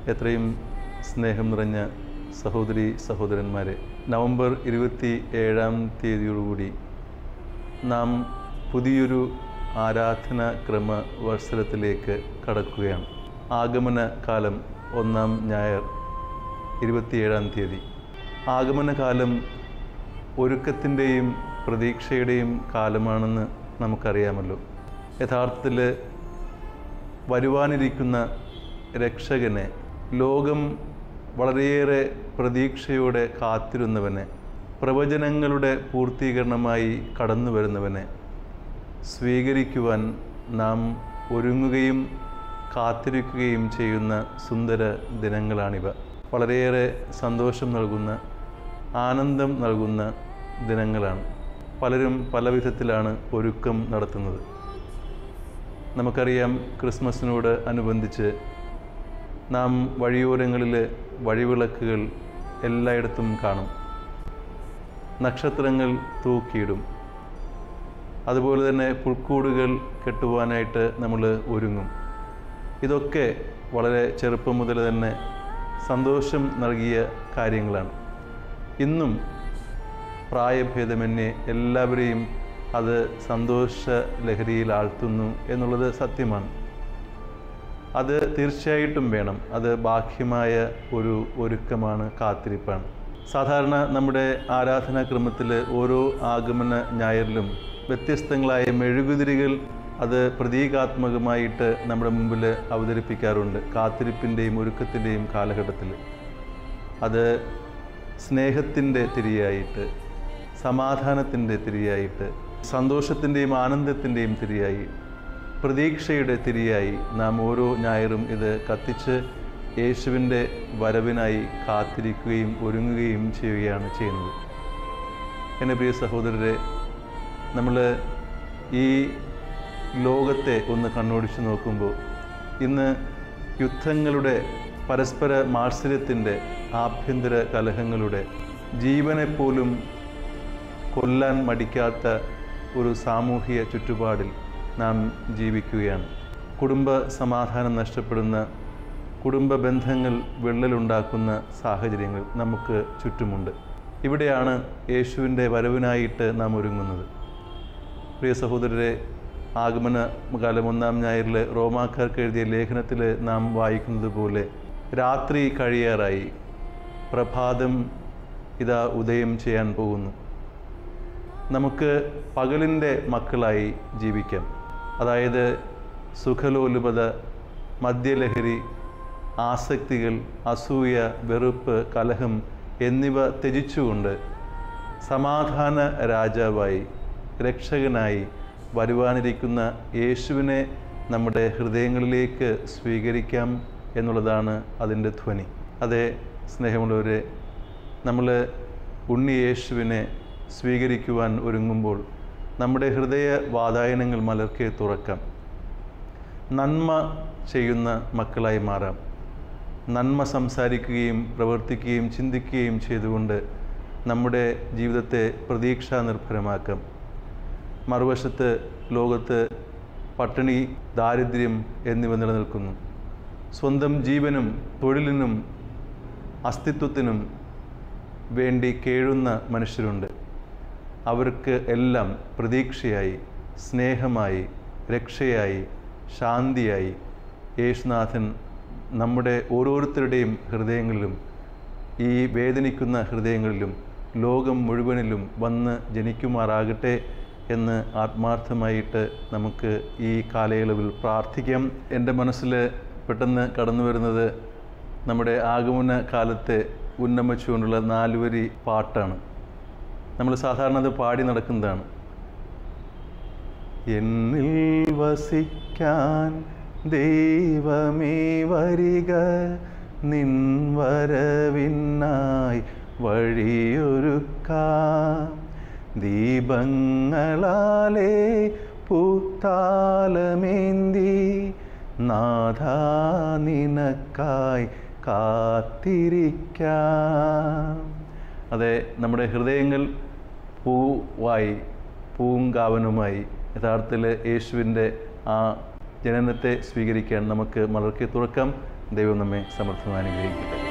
എത്രയും സ്നേഹം നിറഞ്ഞ സഹോദരി സഹോദരന്മാരെ നവംബർ ഇരുപത്തി ഏഴാം തീയതിയോടുകൂടി നാം പുതിയൊരു ആരാധന ക്രമ വത്സരത്തിലേക്ക് കടക്കുകയാണ് ആഗമന കാലം ഒന്നാം ഞായർ ഇരുപത്തിയേഴാം തീയതി ആഗമന കാലം ഒരുക്കത്തിൻ്റെയും പ്രതീക്ഷയുടെയും കാലമാണെന്ന് നമുക്കറിയാമല്ലോ യഥാർത്ഥത്തിൽ വരുവാനിരിക്കുന്ന രക്ഷകനെ ലോകം വളരെയേറെ പ്രതീക്ഷയോടെ കാത്തിരുന്നവനെ പ്രവചനങ്ങളുടെ പൂർത്തീകരണമായി കടന്നു വരുന്നവനെ സ്വീകരിക്കുവാൻ നാം ഒരുങ്ങുകയും കാത്തിരിക്കുകയും ചെയ്യുന്ന സുന്ദര ദിനങ്ങളാണിവ വളരെയേറെ സന്തോഷം നൽകുന്ന ആനന്ദം നൽകുന്ന ദിനങ്ങളാണ് പലരും പല വിധത്തിലാണ് ഒരുക്കം നടത്തുന്നത് നമുക്കറിയാം ക്രിസ്മസിനോട് അനുബന്ധിച്ച് നാം വഴിയോരങ്ങളിൽ വഴിവിളക്കുകൾ എല്ലായിടത്തും കാണും നക്ഷത്രങ്ങൾ തൂക്കിയിടും അതുപോലെ തന്നെ പുൽക്കൂടുകൾ കെട്ടുവാനായിട്ട് നമ്മൾ ഒരുങ്ങും ഇതൊക്കെ വളരെ ചെറുപ്പം മുതൽ തന്നെ സന്തോഷം നൽകിയ കാര്യങ്ങളാണ് ഇന്നും പ്രായഭേദമന്യേ എല്ലാവരെയും അത് സന്തോഷ ലഹരിയിൽ ആഴ്ത്തുന്നു എന്നുള്ളത് സത്യമാണ് അത് തീർച്ചയായിട്ടും വേണം അത് ബാഹ്യമായ ഒരു ഒരുക്കമാണ് കാത്തിരിപ്പാണ് സാധാരണ നമ്മുടെ ആരാധനാക്രമത്തിൽ ഓരോ ആഗമന ഞായറിലും വ്യത്യസ്തങ്ങളായ മെഴുകുതിരികൾ അത് പ്രതീകാത്മകമായിട്ട് നമ്മുടെ മുമ്പിൽ അവതരിപ്പിക്കാറുണ്ട് കാത്തിരിപ്പിൻ്റെയും ഒരുക്കത്തിൻ്റെയും കാലഘട്ടത്തിൽ അത് സ്നേഹത്തിൻ്റെ തിരിയായിട്ട് സമാധാനത്തിൻ്റെ തിരിയായിട്ട് സന്തോഷത്തിൻ്റെയും ആനന്ദത്തിൻ്റെയും തിരിയായി പ്രതീക്ഷയുടെ തിരിയായി നാം ഓരോ ഞായറും ഇത് കത്തിച്ച് യേശുവിൻ്റെ വരവിനായി കാത്തിരിക്കുകയും ഒരുങ്ങുകയും ചെയ്യുകയാണ് ചെയ്യുന്നത് എൻ്റെ പ്രിയ സഹോദരരെ നമ്മൾ ഈ ലോകത്തെ ഒന്ന് കണ്ണോടിച്ച് നോക്കുമ്പോൾ ഇന്ന് യുദ്ധങ്ങളുടെ പരസ്പര മാത്സര്യത്തിൻ്റെ ആഭ്യന്തര കലഹങ്ങളുടെ ജീവനെപ്പോലും കൊല്ലാൻ മടിക്കാത്ത ഒരു സാമൂഹിക ചുറ്റുപാടിൽ നാം ജീവിക്കുകയാണ് കുടുംബ സമാധാനം നഷ്ടപ്പെടുന്ന കുടുംബ ബന്ധങ്ങൾ വിള്ളലുണ്ടാക്കുന്ന സാഹചര്യങ്ങൾ നമുക്ക് ചുറ്റുമുണ്ട് ഇവിടെയാണ് യേശുവിൻ്റെ വരവിനായിട്ട് നാം ഒരുങ്ങുന്നത് പ്രിയ സഹോദരരെ ആഗമന കാലം ഒന്നാം ഞായറിൽ റോമാക്കാർക്ക് എഴുതിയ ലേഖനത്തിൽ നാം വായിക്കുന്നത് പോലെ രാത്രി കഴിയാറായി പ്രഭാതം ഇതാ ഉദയം ചെയ്യാൻ പോകുന്നു നമുക്ക് പകലിൻ്റെ മക്കളായി ജീവിക്കാം അതായത് സുഖലോലുപത മദ്യലഹരി ആസക്തികൾ അസൂയ വെറുപ്പ് കലഹം എന്നിവ ത്യജിച്ചുകൊണ്ട് സമാധാന രാജാവായി രക്ഷകനായി വരുവാനിരിക്കുന്ന യേശുവിനെ നമ്മുടെ ഹൃദയങ്ങളിലേക്ക് സ്വീകരിക്കാം എന്നുള്ളതാണ് അതിൻ്റെ ധ്വനി അതേ സ്നേഹമുള്ളവരെ നമ്മൾ ഉണ്ണി യേശുവിനെ സ്വീകരിക്കുവാൻ ഒരുങ്ങുമ്പോൾ നമ്മുടെ ഹൃദയ വാതായനങ്ങൾ മലർക്കെ തുറക്കാം നന്മ ചെയ്യുന്ന മക്കളായി മാറാം നന്മ സംസാരിക്കുകയും പ്രവർത്തിക്കുകയും ചിന്തിക്കുകയും ചെയ്തുകൊണ്ട് നമ്മുടെ ജീവിതത്തെ പ്രതീക്ഷാ നിർഭരമാക്കാം മറുവശത്ത് ലോകത്ത് പട്ടിണി ദാരിദ്ര്യം എന്നിവ നിലനിൽക്കുന്നു സ്വന്തം ജീവനും തൊഴിലിനും അസ്തിത്വത്തിനും വേണ്ടി കേഴുന്ന മനുഷ്യരുണ്ട് അവർക്ക് എല്ലാം പ്രതീക്ഷയായി സ്നേഹമായി രക്ഷയായി ശാന്തിയായി യേശുനാഥൻ നമ്മുടെ ഓരോരുത്തരുടെയും ഹൃദയങ്ങളിലും ഈ വേദനിക്കുന്ന ഹൃദയങ്ങളിലും ലോകം മുഴുവനിലും വന്ന് ജനിക്കുമാറാകട്ടെ എന്ന് ആത്മാർത്ഥമായിട്ട് നമുക്ക് ഈ കാലയളവിൽ പ്രാർത്ഥിക്കാം എൻ്റെ മനസ്സിൽ പെട്ടെന്ന് കടന്നു വരുന്നത് നമ്മുടെ ആഗമന കാലത്തെ ഉന്നമിച്ചുകൊണ്ടുള്ള നാലുവരി പാട്ടാണ് നമ്മൾ സാധാരണ അത് പാടി നടക്കുന്നതാണ് എന്നിൽ വസിക്കാൻ ദൈവമേ വരിക നിൻ വരവിനായി വഴിയൊരുക്കാം ദീപങ്ങളാലേ പൂത്താലമേന്തി നാഥാ നിനക്കായി കാത്തിരിക്കാം അതെ നമ്മുടെ ഹൃദയങ്ങൾ പൂവായി പൂങ്കാവനുമായി യഥാർത്ഥത്തിൽ യേശുവിൻ്റെ ആ ജനനത്തെ സ്വീകരിക്കാൻ നമുക്ക് മലർക്കി തുറക്കാം ദൈവം നമ്മെ സമർത്ഥമായി അനുഗ്രഹിക്കട്ടെ